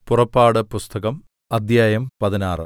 പുറപ്പാട് പുസ്തകം അദ്ധ്യായം പതിനാറ്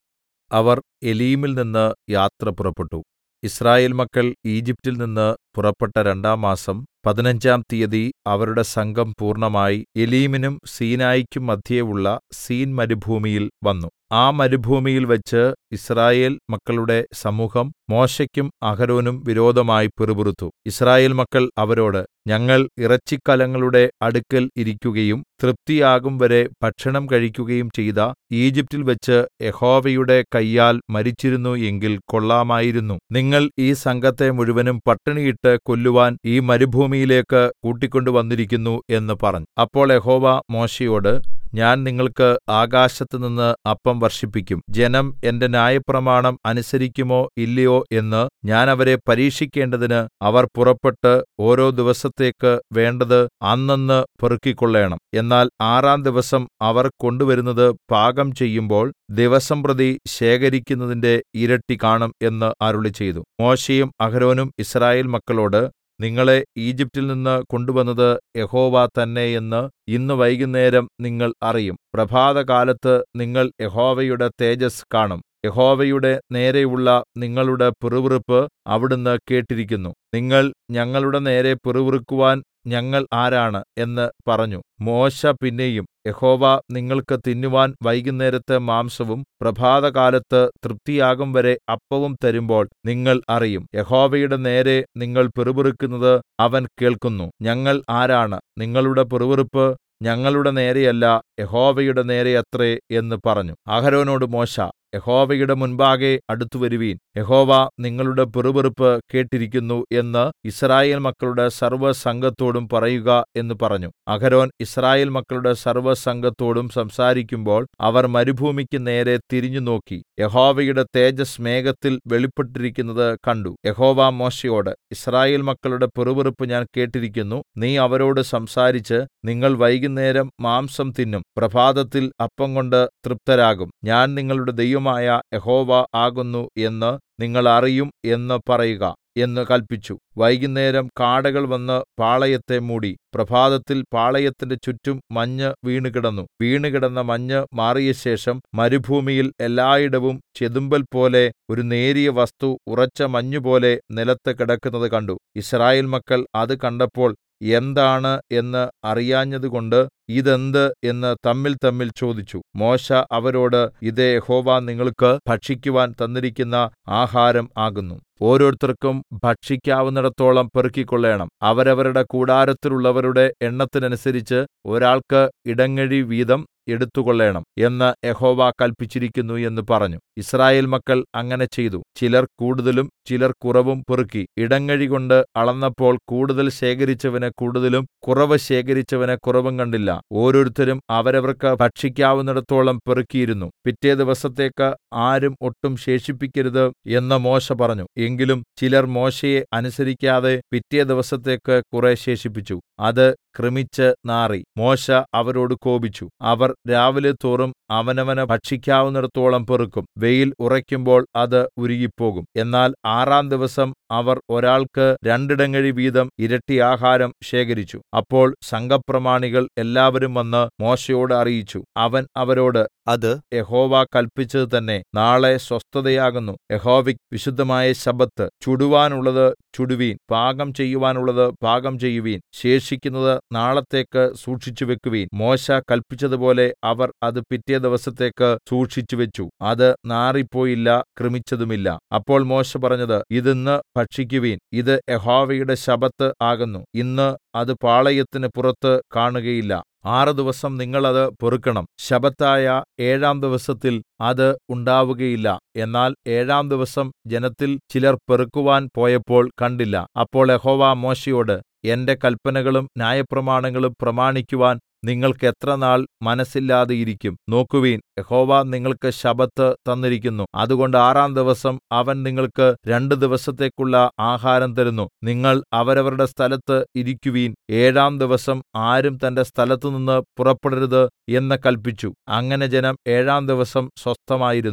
അവർ ഏലീമിൽ നിന്ന് യാത്ര പുറപ്പെട്ടു യിസ്രായേൽ മക്കൾ ഈജിപ്റ്റിൽ നിന്ന് പുറപ്പെട്ട രണ്ടാം മാസം പതിനഞ്ചാം തീയതി അവരുടെ സംഘം പൂർണ്ണമായി ഏലീമിനും സീനായിക്കും മദ്ധ്യേ ഉള്ള സീൻ മരുഭൂമിയിൽ വന്നു ആ മരുഭൂമിയിൽവച്ച് യിസ്രായേൽ മക്കളുടെ സമൂഹം മോശെക്കും അഹരോനും വിരോധമായി പിറുപിറുത്തു യിസ്രായേൽ മക്കൾ അവരോട് ഞങ്ങൾ ഇറച്ചിക്കലങ്ങളുടെ അടുക്കൽ ഇരിക്കുകയും തൃപ്തിയാകുംവരെ ഭക്ഷണം കഴിക്കുകയും ചെയ്ത ഈജിപ്റ്റിൽവച്ച് യഹോവയുടെ കയ്യാൽ മരിച്ചിരുന്നു എങ്കിൽ കൊള്ളാമായിരുന്നു നിങ്ങൾ ഈ സംഘത്തെ മുഴുവനും പട്ടിണിയിട്ട് കൊല്ലുവാൻ ഈ മരുഭൂമിയിലേക്ക് കൂട്ടിക്കൊണ്ടുവന്നിരിക്കുന്നു എന്ന് പറഞ്ഞു അപ്പോൾ യഹോവ മോശെയോട് ഞാൻ നിങ്ങൾക്ക് ആകാശത്തുനിന്ന് അപ്പം വർഷിപ്പിക്കും ജനം എന്റെ ന്യായപ്രമാണം അനുസരിക്കുമോ ഇല്ലയോ എന്ന് ഞാൻ അവരെ പരീക്ഷിക്കേണ്ടതിന് അവർ പുറപ്പെട്ട് ഓരോ ദിവസത്തേക്ക് വേണ്ടത് അന്നന്ന് പെറുക്കിക്കൊള്ളേണം എന്നാൽ ആറാം ദിവസം അവർ കൊണ്ടുവരുന്നത് പാകം ചെയ്യുമ്പോൾ ദിവസംപ്രതി ശേഖരിക്കുന്നതിന്റെ ഇരട്ടി കാണും എന്ന് അരുളിച്ചെയ്തു മോശെയും അഹരോനും യിസ്രായേൽ മക്കളോട് നിങ്ങളെ ഈജിപ്റ്റിൽ നിന്ന് കൊണ്ടുവന്നത് യഹോവ തന്നെ എന്ന് ഇന്ന് വൈകുന്നേരം നിങ്ങൾ അറിയും പ്രഭാതകാലത്ത് നിങ്ങൾ യഹോവയുടെ തേജസ്സ് കാണും യഹോവയുടെ നേരെയുള്ള നിങ്ങളുടെ പിറുപിറുപ്പ് അവിടുന്ന് കേട്ടിരിക്കുന്നു നിങ്ങൾ ഞങ്ങളുടെ നേരെ പിറുപിറുക്കുവാൻ ഞങ്ങൾ ആരാണ് എന്ന് പറഞ്ഞു മോശെ പിന്നെയും യഹോവ നിങ്ങൾക്ക് തിന്നുവാൻ വൈകുന്നേരത്ത് മാംസവും പ്രഭാതകാലത്ത് തൃപ്തിയാകും വരെ അപ്പവും തരുമ്പോൾ നിങ്ങൾ അറിയും യഹോവയുടെ നേരെ നിങ്ങൾ പിറുപിറുക്കുന്നത് അവൻ കേൾക്കുന്നു ഞങ്ങൾ ആരാണ് നിങ്ങളുടെ പിറുപിറുപ്പ് ഞങ്ങളുടെ നേരെയല്ല യഹോവയുടെ നേരെയത്രേ എന്ന് പറഞ്ഞു അഹരോനോട് മോശെ യഹോവയുടെ മുൻപാകെ അടുത്തുവരുവീൻ യഹോവ നിങ്ങളുടെ പിറുപിറുപ്പ് കേട്ടിരിക്കുന്നു എന്ന് യിസ്രായേൽ മക്കളുടെ സർവ്വസംഘത്തോടും പറയുക എന്ന് പറഞ്ഞു അഹരോൻ യിസ്രായേൽ മക്കളുടെ സർവ്വസംഘത്തോടും സംസാരിക്കുമ്പോൾ അവർ മരുഭൂമിക്ക് നേരെ തിരിഞ്ഞുനോക്കി യഹോവയുടെ തേജസ്സ് മേഘത്തിൽ വെളിപ്പെട്ടിരിക്കുന്നത് കണ്ടു യഹോവ മോശെയോട് യിസ്രായേൽ മക്കളുടെ പിറുപിറുപ്പ് ഞാൻ കേട്ടിരിക്കുന്നു നീ അവരോട് സംസാരിച്ച് നിങ്ങൾ വൈകുന്നേരം മാംസം തിന്നും പ്രഭാതത്തിൽ അപ്പംകൊണ്ട് തൃപ്തരാകും ഞാൻ നിങ്ങളുടെ ദൈവമായ യഹോവ ആകുന്നു എന്ന് നിങ്ങൾ അറിയും എന്ന് പറയുക എന്ന് കല്പിച്ചു വൈകുന്നേരം കാടകൾ വന്ന് പാളയത്തെ മൂടി പ്രഭാതത്തിൽ പാളയത്തിന്റെ ചുറ്റും മഞ്ഞ് വീണുകിടന്നു വീണുകിടന്ന മഞ്ഞ് മാറിയശേഷം മരുഭൂമിയിൽ എല്ലായിടവും ചെതുമ്പൽ പോലെ ഒരു നേരിയ വസ്തു ഉറച്ച മഞ്ഞുപോലെ നിലത്ത് കിടക്കുന്നത് കണ്ടു യിസ്രായേൽ മക്കൾ അത് കണ്ടപ്പോൾ എന്താണ് എന്ന് അറിയാഞ്ഞതുകൊണ്ട് ഇതെന്ത് എന്ന് തമ്മിൽ തമ്മിൽ ചോദിച്ചു മോശെ അവരോട് ഇത് യഹോവ നിങ്ങൾക്ക് ഭക്ഷിക്കുവാൻ തന്നിരിക്കുന്ന ആഹാരം ആകുന്നു ഓരോരുത്തർക്കും ഭക്ഷിക്കാവുന്നിടത്തോളം പെറുക്കിക്കൊള്ളേണം അവരവരുടെ കൂടാരത്തിലുള്ളവരുടെ എണ്ണത്തിനനുസരിച്ച് ഒരാൾക്ക് ഇടങ്ങഴി വീതം എടുത്തുകൊള്ളേണം എന്ന് യഹോവ കല്പിച്ചിരിക്കുന്നു എന്ന് പറഞ്ഞു യിസ്രായേൽ മക്കൾ അങ്ങനെ ചെയ്തു ചിലർ കൂടുതലും ചിലർ കുറവും പെറുക്കി ഇടങ്ങഴികൊണ്ട് അളന്നപ്പോൾ കൂടുതൽ ശേഖരിച്ചവന് കൂടുതലും കുറവ് ശേഖരിച്ചവന് കുറവും കണ്ടില്ല ഓരോരുത്തരും അവരവർക്ക് ഭക്ഷിക്കാവുന്നിടത്തോളം പെറുക്കിയിരുന്നു പിറ്റേ ദിവസത്തേക്ക് ആരും ഒട്ടും ശേഷിപ്പിക്കരുത് എന്ന് മോശെ പറഞ്ഞു എങ്കിലും ചിലർ മോശയെ അനുസരിക്കാതെ പിറ്റേ ദിവസത്തേക്ക് കുറെ ശേഷിപ്പിച്ചു അത് കൃമിച്ച് നാറി മോശെ അവരോട് കോപിച്ചു അവർ രാവിലെ തോറും അവനവന് ഭക്ഷിക്കാവുന്നിടത്തോളം പെറുക്കും വെയിൽ ഉറയ്ക്കുമ്പോൾ അത് ഉരുകിപ്പോകും എന്നാൽ ആറാം ദിവസം അവർ ഒരാൾക്ക് രണ്ടിടങ്ങഴി വീതം ഇരട്ടി ആഹാരം ശേഖരിച്ചു അപ്പോൾ സംഘപ്രമാണികൾ എല്ലാവരും വന്ന് മോശയോട് അറിയിച്ചു അവൻ അവരോട് അത് യഹോവ കൽപ്പിച്ചത് തന്നെ നാളെ സ്വസ്ഥതയാകുന്നു യഹോവയ്ക്ക് വിശുദ്ധമായ ശബത്ത് ചുടുവാനുള്ളത് ചുടുവീൻ പാകം ചെയ്യുവാനുള്ളത് പാകം ചെയ്യുവീൻ ശേഷിക്കുന്നത് നാളത്തേക്ക് സൂക്ഷിച്ചുവെക്കുവീൻ മോശ കൽപ്പിച്ചതുപോലെ അവർ അത് പിറ്റേ ദിവസത്തേക്ക് സൂക്ഷിച്ചുവെച്ചു അത് നാറിപ്പോയില്ല കൃമിച്ചതുമില്ല അപ്പോൾ മോശ പറഞ്ഞത് ഇതിന്ന് ഭക്ഷിക്കുവീൻ ഇത് യഹോവയുടെ ശബത്ത് ആകുന്നു ഇന്ന് അത് പാളയത്തിന് പുറത്ത് കാണുകയില്ല ആറ് ദിവസം നിങ്ങൾ അത് പൊറുക്കണം ശബത്തായ ഏഴാം ദിവസത്തിൽ അത് ഉണ്ടാവുകയില്ല എന്നാൽ ഏഴാം ദിവസം ജനത്തിൽ ചിലർ പെറുക്കുവാൻ പോയപ്പോൾ കണ്ടില്ല അപ്പോൾ യഹോവ മോശയോട് എന്റെ കൽപ്പനകളും ന്യായപ്രമാണങ്ങളും പ്രമാണിക്കുവാൻ നിങ്ങൾക്ക് എത്ര നാൾ മനസ്സില്ലാതെയിരിക്കും നോക്കുവീൻ യഹോവ നിങ്ങൾക്ക് ശബത്ത് തന്നിരിക്കുന്നു അതുകൊണ്ട് ആറാം ദിവസം അവൻ നിങ്ങൾക്ക് രണ്ട് ദിവസത്തേക്കുള്ള ആഹാരം തരുന്നു നിങ്ങൾ അവരവരുടെ സ്ഥലത്ത് ഇരിക്കുവീൻ ഏഴാം ദിവസം ആരും തന്റെ സ്ഥലത്തുനിന്ന് പുറപ്പെടരുത് എന്ന് കല്പിച്ചു അങ്ങനെ ജനം ഏഴാം ദിവസം സ്വസ്ഥമായിരുന്നു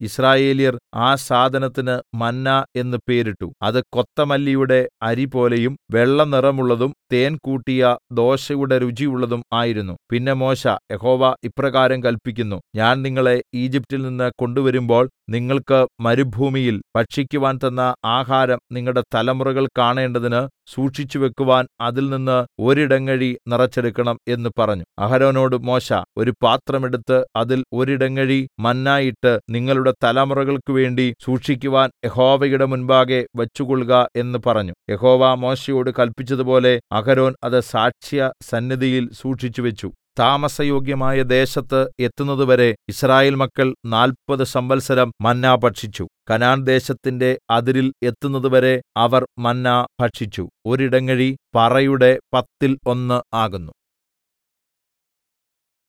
യിസ്രായേല്യർ ആ സാധനത്തിന് മന്നാ എന്ന് പേരിട്ടു അത് കൊത്തമല്ലിയുടെ അരിപോലെയും വെള്ളനിറമുള്ളതും തേൻ കൂട്ടിയ ദോശയുടെ രുചിയുള്ളതും ആയിരുന്നു പിന്നെ മോശെ യഹോവ ഇപ്രകാരം കല്പിക്കുന്നു ഞാൻ നിങ്ങളെ ഈജിപ്റ്റിൽ നിന്ന് കൊണ്ടുവരുമ്പോൾ നിങ്ങൾക്ക് മരുഭൂമിയിൽ ഭക്ഷിക്കുവാൻ തന്ന ആഹാരം നിങ്ങളുടെ തലമുറകൾ കാണേണ്ടതിന് സൂക്ഷിച്ചുവെക്കുവാൻ അതിൽനിന്ന് ഒരിടങ്ങഴി നിറച്ചെടുക്കണം എന്ന് പറഞ്ഞു അഹരോനോട് മോശെ ഒരു പാത്രം എടുത്ത് അതിൽ ഒരിടങ്ങഴി മന്നാ ഇട്ട് നിങ്ങളുടെ തലമുറകൾക്ക് വേണ്ടി സൂക്ഷിക്കുവാൻ യഹോവയുടെ മുൻപാകെ വച്ചുകൊള്ളുക എന്ന് പറഞ്ഞു യഹോവ മോശെയോട് കല്പിച്ചതുപോലെ അഹരോൻ അത് സാക്ഷ്യ സന്നിധിയിൽ സൂക്ഷിച്ചുവെച്ചു താമസയോഗ്യമായ ദേശത്ത് എത്തുന്നതുവരെ യിസ്രായേൽ മക്കൾ നാല്പത് സംവത്സരം മന്നാ ഭക്ഷിച്ചു കനാൻ ദേശത്തിന്റെ അതിരിൽ എത്തുന്നതുവരെ അവർ മന്നാ ഭക്ഷിച്ചു ഒരിടങ്ങഴി പറയുടെ പത്തിൽ ഒന്ന് ആകുന്നു